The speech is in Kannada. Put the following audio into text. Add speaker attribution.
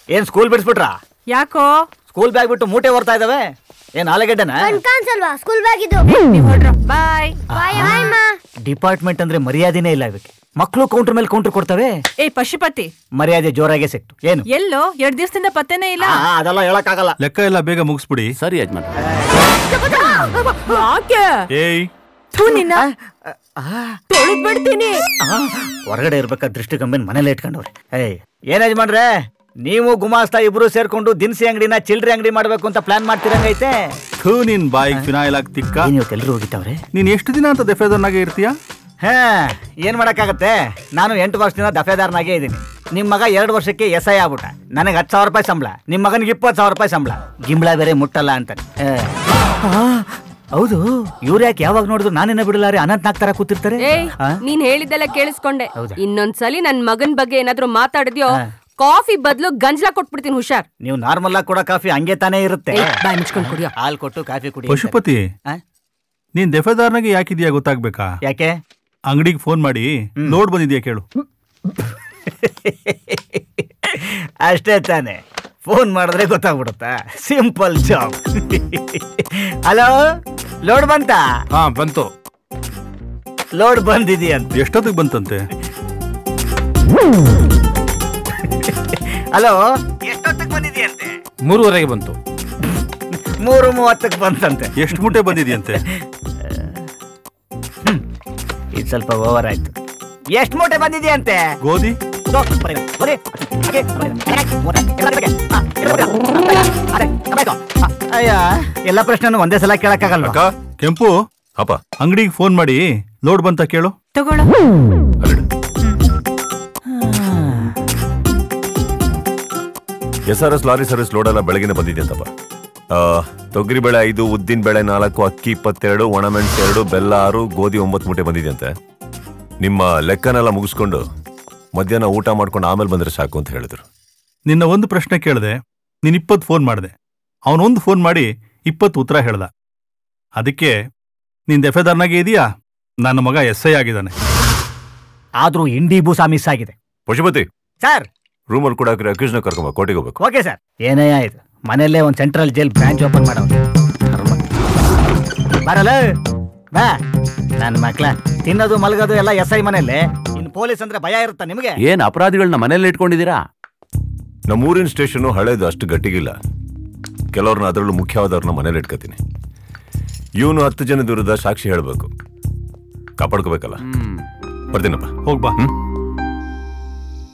Speaker 1: ಏನ್ ಸ್ಕೂಲ್ ಬಿಡಿಸ್ಬಿಟ್ರಾ
Speaker 2: ಯಾಕೋ
Speaker 1: ಸ್ಕೂಲ್ ಬ್ಯಾಗ್ ಬಿಟ್ಟು ಮೂಟೆ ಹೊರ್ತಾ ಇದಾವೆ ಏನ್ ಆಲೂಗೆಡ್ಡೆನ
Speaker 3: ಕಾಣಿಸಲ್ವಾ ಸ್ಕೂಲ್ ಬ್ಯಾಗ್ ಇದು
Speaker 2: ನೀವ್ ಹೊರಡ್ರ ಬಾಯ್
Speaker 3: ಬಾಯ್ ಬಾಯ್ ಮಾ
Speaker 1: ಡಿಪಾರ್ಟ್ಮೆಂಟ್ ಅಂದ್ರೆ ಮರ್ಯಾದೆನೇ ಇಲ್ಲ ಇವಕ್ಕೆ ಮಕ್ಕಳು ಕೌಂಟರ್ ಮೇಲೆ ಕೌಂಟರ್ ಕೊಡ್ತವೆ
Speaker 2: ಏ ಪಶುಪತಿ
Speaker 1: ಮರ್ಯಾದೆ ಜೋರಾಗೆ ಸಿಕ್ತು ಏನು
Speaker 2: ಎಲ್ಲೋ ಎರಡ್ ದಿವಸದಿಂದ ಪತ್ತೆನೇ ಇಲ್ಲ
Speaker 1: ಆ, ಅದೆಲ್ಲ ಹೇಳಕ್ಕಾಗಲ್ಲ
Speaker 4: ಲೆಕ್ಕ ಎಲ್ಲ ಬೇಗ ಮುಗಿಸ್ಬಿಡಿ
Speaker 5: ಸರಿ ಯಜಮಾನ್
Speaker 2: ಯಾಕೆ
Speaker 4: ಏಯ್
Speaker 2: ಥು ನಿನ್ನ ತೊಳೆದ್ ಬಿಡ್ತೀನಿ
Speaker 1: ಆ, ಹೊರಗಡೆ ಇರ್ಬೇಕಾದ ದೃಷ್ಟಿ ಕಂಬಿನ ಮನೇಲೆ ಇಟ್ಕೊಂಡವ್ರೆ ಏಯ್ ಏನ್ ಯಜಮಾನ್ರೆ ನೀವು ಗುಮಾಸ್ತಾ ಇಬ್ರು ಸೇರ್ಕೊಂಡು ದಿನಸಿ ಅಂಗಡಿನ ಚಿಲ್ಡ್ರಿ ಅಂಗಡಿ ಮಾಡ್ಬೇಕು ಅಂತ ಪ್ಲಾನ್ ಮಾಡ್ತಿರಂಗೈತೆ
Speaker 4: ಥೂ ನಿನ್ ಬಾಯಿಗೆ ಫಿನಾಯಿಲ್ ಹಾಕಿ ತಿಕ್ಕ
Speaker 1: ಏನ್ ಇವತ್ತು ಎಲ್ರು ಹೋಗಿತ್ತವ್ರೆ
Speaker 4: ನೀನ್ ಎಷ್ಟು ದಿನ ಅಂತ ದೆಫೆದರ್ನಾಗೆ ಇರ್ತೀಯಾ
Speaker 1: ಹಾ ಏನ್ ಮಾಡಕ್ಕಾಗತ್ತೆ ನಾನು ಎಂಟು ವರ್ಷದಿಂದ ದಫೇದಾರನಾಗೇ ಇದ್ದೀನಿ ನಿಮ್ ಮಗ ಎರಡು ವರ್ಷಕ್ಕೆ ಎಸ್ ಐ ಆಗ್ಬಿಟ್ಟ ನನಗೆ ಹತ್ತು ಸಾವಿರ ರೂಪಾಯಿ ಸಂಬಳ ನಿಮ್ ಮಗನಿಗೆ ಇಪ್ಪತ್ತು ಸಾವಿರ ರೂಪಾಯಿ ಸಂಬಳ ಗಿಂಬಳ ಬೇರೆ ಮುಟ್ಟಲ್ಲ ಅಂತಾನೆ ಆ, ಹೌದು ಇವ್ರು ಯಾಕೆ ಯಾವಾಗ ನೋಡಿದ್ರು ನಾನೇನ ಬಿಡಲಾರೆ ಅನಂತ್ ನಾಗ್ ತರ ಕೂತಿರ್ತಾರೆ
Speaker 6: ಏಯ್
Speaker 1: ಆ?
Speaker 6: ನೀನ್ ಹೇಳಿದ್ದೆಲ್ಲ ಕೇಳಿಸ್ಕೊಂಡೆ
Speaker 1: ಹೌದಾ?
Speaker 6: ಇನ್ನೊಂದ್ಸಲಿ ನನ್ ಮಗನ್ ಬಗ್ಗೆ ಏನಾದ್ರೂ ಮಾತಾಡಿದ್ಯೋ
Speaker 1: ಹಾ.
Speaker 6: ಕಾಫಿ ಬದಲು ಗಂಜ್ಲ ಕೊಟ್ಬಿಡ್ತೀನಿ ಹುಷಾರ್
Speaker 1: ನೀವು ನಾರ್ಮಲ್ ಆಗಿ ಕೊಡೋ ಕಾಫಿ ಹಂಗೆ ತಾನೇ ಇರುತ್ತೆ
Speaker 6: ಏಯ್, ಬಾಯ್ ಮುಚ್ಕೊಂಡ್ ಕುಡಿಯೋ
Speaker 1: ಹಾಲು ಕೊಟ್ಟು ಕಾಫಿ ಕುಡಿ
Speaker 4: ಪಶುಪತಿ
Speaker 1: ಆ?
Speaker 4: ನೀನ್ ದೆಫೆದಾರ್ನಾಗೆ ಯಾಕಿದ್ಯಾ ಗೊತ್ತಾಗ್ಬೇಕಾ
Speaker 1: ಯಾಕೆ
Speaker 4: ಅಂಗಡಿಗೆ ಫೋನ್ ಮಾಡಿ ಲೋಡ್ ಬಂದಿದ್ಯಾ ಕೇಳು
Speaker 1: ಅಷ್ಟೇ ತಾನೆ ಫೋನ್ ಮಾಡಿದ್ರೆ ಗೊತ್ತಾಗ್ಬಿಡುತ್ತಾ ಸಿಂಪಲ್ ಜಾಬ್ ಹಲೋ ಲೋಡ್ ಬಂತ
Speaker 5: ಹಾ ಬಂತು
Speaker 1: ಲೋಡ್ ಬಂದಿದೆಯಂತ
Speaker 4: ಎಷ್ಟೊತ್ತಿಗೆ ಬಂತಂತೆ
Speaker 1: ಹಲೋ ಎಷ್ಟೊತ್ತಿಗೆ ಬಂದಿದೆಯಂತೆ
Speaker 5: ಮೂರುವರೆಗೆ ಬಂತು
Speaker 1: ಮೂರು ಮೂವತ್ತಕ್ಕೆ ಬಂತಂತೆ
Speaker 4: ಎಷ್ಟು ಮೂಟೆ ಬಂದಿದ್ಯಂತೆ
Speaker 1: ಇದು ಸ್ವಲ್ಪ ಓವರ್ ಆಯ್ತು ಎಷ್ಟು ಮೂಟೆ ಬಂದಿದೆಯಂತೆ
Speaker 4: ಗೋಧಿ
Speaker 1: ದೋ, ಬರೀ, ಬರೀ. ಹಾಗೆ, ಬರೀ. ಮೂಟೆ, ಎಲ್ಲ ಕಡೆಗೆ. ಹಾ, ಎಲ್ಲ ಕಡೆಗೆ. ಹಾ, ಅದೇ, ತಗೊಂಡು. ಹಾ, ಅಯ್ಯ ಎಲ್ಲ ಪ್ರಶ್ನೆನೂ ಒಂದೇ ಸಲ ಕೇಳಕ್ಕಾಗಲ್ಲ
Speaker 4: ಅಕ್ಕ ಕೆಂಪು
Speaker 7: ಅಪ್ಪ
Speaker 4: ಅಂಗಡಿಗೆ ಫೋನ್ ಮಾಡಿ ಲೋಡ್ ಬಂತ ಕೇಳು
Speaker 2: ತಗೊಳ್ಳೋ
Speaker 7: S R S lorry service load ಎಲ್ಲ ಬೆಳಗಿನ ಬಂದಿದೆ ಅಂತಪ್ಪ ಆ, ತೊಗರಿ ಬೇಳೆ ಐದು ಉದ್ದಿನ ಬೇಳೆ ನಾಲ್ಕು ಅಕ್ಕಿ ಇಪ್ಪತ್ತೆರಡು ಒಣಮೆಣಸು ಎರಡು ಬೆಲ್ಲ ಆರು ಗೋಧಿ ಒಂಬತ್ತು ಮೂಟೆ ಬಂದಿದೆಯಂತೆ ನಿಮ್ಮ ಲೆಕ್ಕನೆಲ್ಲ ಮುಗಿಸ್ಕೊಂಡು ಮಧ್ಯಾಹ್ನ ಊಟ ಮಾಡ್ಕೊಂಡು ಆಮೇಲೆ ಬಂದ್ರೆ ಸಾಕು ಅಂತ ಹೇಳಿದ್ರು
Speaker 4: ನಿನ್ನ ಒಂದು ಪ್ರಶ್ನೆ ಕೇಳಿದೆ ನೀನ್ ಇಪ್ಪತ್ತು ಫೋನ್ ಮಾಡಿದೆ ಅವನೊಂದು ಫೋನ್ ಮಾಡಿ ಇಪ್ಪತ್ತು ಉತ್ತರ ಹೇಳ್ದ ಅದಕ್ಕೆ ನೀನ್ ದೆಫೆದಾರ್ನಾಗೆ ಇದೆಯಾ ನನ್ನ ಮಗ ಎಸ್ ಐ ಆಗಿದ್ದಾನೆ
Speaker 1: ಆದ್ರೂ ಇಂಡಿ ಬೂಸಾ ಮಿಸ್ ಆಗಿದೆ
Speaker 7: ಪಶುಪತಿ
Speaker 1: ಸರ್
Speaker 7: ರೂಮಲ್ಲಿ ಕೂಡ ಅಕ್ಯೂಸ್ನ ಕರ್ಕೊಂಬ ಕೋಟೆಗೆ ಹೋಗ್ಬೇಕು
Speaker 1: ಓಕೆ ಸರ್ ಏನಯ್ಯ ಇದು ಮನೆಯಲ್ಲೇ ಒಂದು ಸೆಂಟ್ರಲ್ ಜೈಲ್ ಬ್ರಾಂಚ್ ಓಪನ್ ಮಾಡೋ ಬರಲ್ಲ ಬಾ ನನ್ನ ಮಕ್ಳ ತಿನ್ನೋದು ಮಲಗೋದು ಎಲ್ಲ ಎಸ್ ಐ ಮನೆಯಲ್ಲೇ ಇನ್ನು ಪೊಲೀಸ್ ಅಂದ್ರೆ ಭಯ ಇರುತ್ತಾ ನಿಮಗೆ
Speaker 5: ಏನ್ ಅಪರಾಧಿಗಳನ್ನ ಮನೇಲಿ ಇಟ್ಕೊಂಡಿದ್ದೀರಾ
Speaker 7: ನಮ್ಮೂರಿನ ಸ್ಟೇಷನು ಹಳೇದು ಅಷ್ಟು ಗಟ್ಟಿಗಿಲ್ಲ ಕೆಲವ್ರನ್ನ ಅದರಲ್ಲೂ ಮುಖ್ಯವಾದವ್ರನ್ನ ಮನೇಲಿ ಇಟ್ಕೋತೀನಿ ಇವನು ಹತ್ತು ಜನದ ವಿರುದ್ಧ ಸಾಕ್ಷಿ ಹೇಳಬೇಕು ಕಾಪಾಡ್ಕೋಬೇಕಲ್ಲ
Speaker 5: ಹ್ಮ್
Speaker 7: ಬರ್ತೀನಪ್ಪ
Speaker 4: ಹೋಗ್ಬಾ
Speaker 7: ಹ್ಮ್